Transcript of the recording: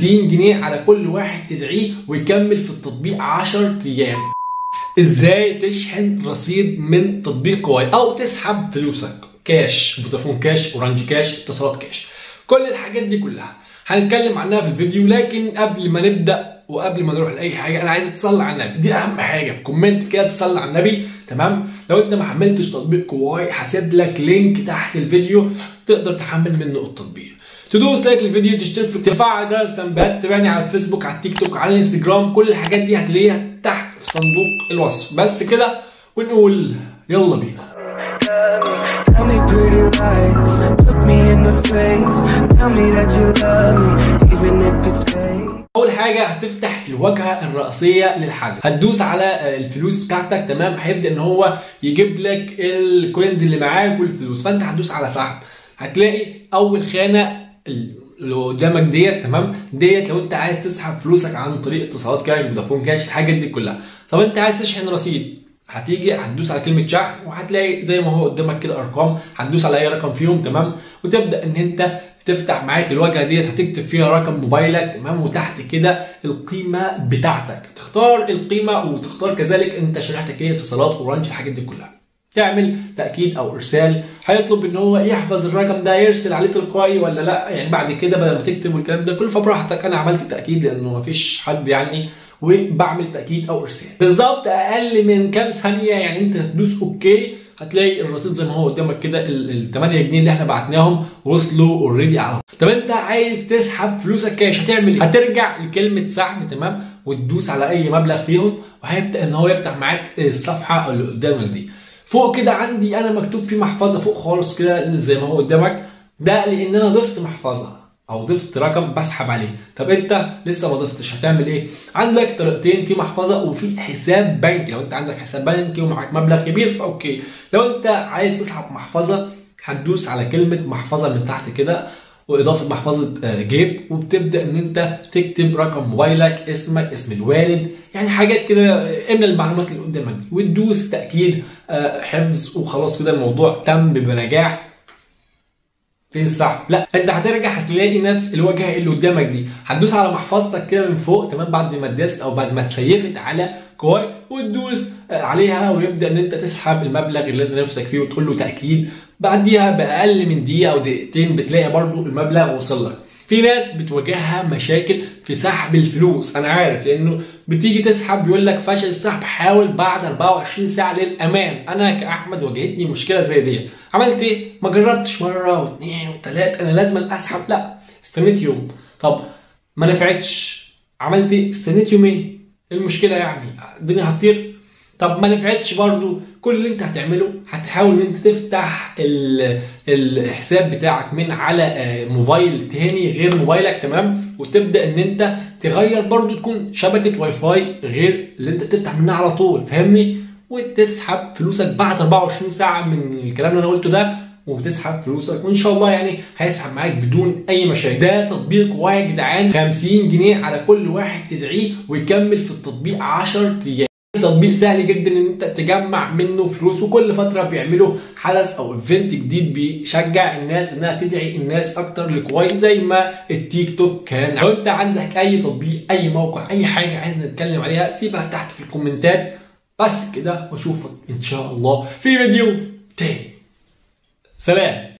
50 جنيه على كل واحد تدعيه ويكمل في التطبيق 10 ايام ازاي تشحن رصيد من تطبيق كواي او تسحب فلوسك كاش فودافون كاش اورانج كاش اتصالات كاش كل الحاجات دي كلها هنتكلم عنها في الفيديو لكن قبل ما نبدا وقبل ما نروح لاي حاجه انا عايزك تصلي على النبي دي اهم حاجه في كومنت كده تصلي على النبي تمام لو انت ما حملتش تطبيق كواي هسيب لك لينك تحت الفيديو تقدر تحمل منه التطبيق تدوس لايك للفيديو تشترك في تفعل جرس التنبيهات تابعني على الفيسبوك على التيك توك على الانستجرام كل الحاجات دي هتلاقيها تحت في صندوق الوصف بس كده ونقول يلا بينا Tell me pretty lies, look me in the face. Tell me that you love me, even if it's fake. اول حاجه هتفتح الواجهه الرئيسيه للحاجه هتدوس على الفلوس بتاعتك تمام هيبدا ان هو يجيب لك الكوينز اللي معاك والفلوس فانت هتدوس على سحب هتلاقي اول خانه اللي قدامك ديت تمام ديت لو انت عايز تسحب فلوسك عن طريق اتصالات كاش فودافون كاش الحاجات دي كلها طب انت عايز تشحن رصيد هتيجي هتدوس على كلمه شحن وهتلاقي زي ما هو قدامك كده ارقام هتدوس على اي رقم فيهم تمام وتبدا ان انت تفتح معاك الواجهه ديت هتكتب فيها رقم موبايلك تمام وتحت كده القيمه بتاعتك تختار القيمه وتختار كذلك انت شريحتك ايه اتصالات اورانج الحاجات دي كلها تعمل تاكيد او ارسال هيطلب ان هو يحفظ الرقم ده يرسل عليه تلقائي ولا لا يعني بعد كده بدل ما تكتب والكلام ده كله فبراحتك انا عملت تاكيد لانه مفيش حد يعني وبعمل تاكيد او ارسال بالظبط اقل من كام ثانيه يعني انت تدوس اوكي هتلاقي الرصيد زي ما هو قدامك كده ال 8 جنيه اللي احنا بعتناهم وصلوا اوريدي على طب انت عايز تسحب فلوسك كاش هتعمل ايه؟ هترجع لكلمه سحب تمام وتدوس على اي مبلغ فيهم وهيبدا ان هو يفتح معاك الصفحه اللي قدامك دي فوق كده عندي انا مكتوب في محفظه فوق خالص كده زي ما هو قدامك ده لان انا ضفت محفظه او ضفت رقم بسحب عليه طب انت لسه ما ضفتش هتعمل ايه عندك طريقتين في محفظه وفي حساب بنكي لو انت عندك حساب بنكي ومعاك مبلغ كبير فاوكي لو انت عايز تسحب محفظه هتدوس على كلمه محفظه من تحت كده واضافه محفظه جيب وبتبدا ان انت تكتب رقم موبايلك اسمك اسم الوالد يعني حاجات كده املى المعلومات اللي قدامك دي وتدوس تاكيد حفظ وخلاص كده الموضوع تم بنجاح فين السحب؟ لا انت هترجع هتلاقي نفس الواجهه اللي قدامك دي هتدوس على محفظتك كده من فوق تمام بعد ما اتداست او بعد ما اتسيفت على كواي وتدوس عليها ويبدا ان انت تسحب المبلغ اللي انت نفسك فيه وتقول له تاكيد بعديها باقل من دقيقه او دقيقتين بتلاقي برضو المبلغ وصل لك في ناس بتواجهها مشاكل في سحب الفلوس انا عارف لانه بتيجي تسحب بيقول لك فشل السحب حاول بعد 24 ساعه للامان انا كاحمد واجهتني مشكله زي ديت عملت ايه ما جربتش مره واثنين وثلاثه انا لازم اسحب لا استنيت يوم طب ما نفعتش عملت ايه استنيت يومين المشكله يعني الدنيا هتطير طب ما نفعتش برضو كل اللي انت هتعمله هتحاول ان انت تفتح الحساب بتاعك من على موبايل تاني غير موبايلك تمام وتبدا ان انت تغير برضو تكون شبكه واي فاي غير اللي انت بتفتح منها على طول فاهمني وتسحب فلوسك بعد 24 ساعه من الكلام اللي انا قلته ده وبتسحب فلوسك وان شاء الله يعني هيسحب معاك بدون اي مشاكل ده تطبيق واحد يا جدعان 50 جنيه على كل واحد تدعيه ويكمل في التطبيق 10 ايام تطبيق سهل جدا ان انت تجمع منه فلوس وكل فتره بيعملوا حدث او ايفنت جديد بيشجع الناس انها تدعي الناس اكتر لكويس زي ما التيك توك كان لو انت عندك اي تطبيق اي موقع اي حاجه عايز نتكلم عليها سيبها تحت في الكومنتات بس كده واشوفك ان شاء الله في فيديو تاني سلام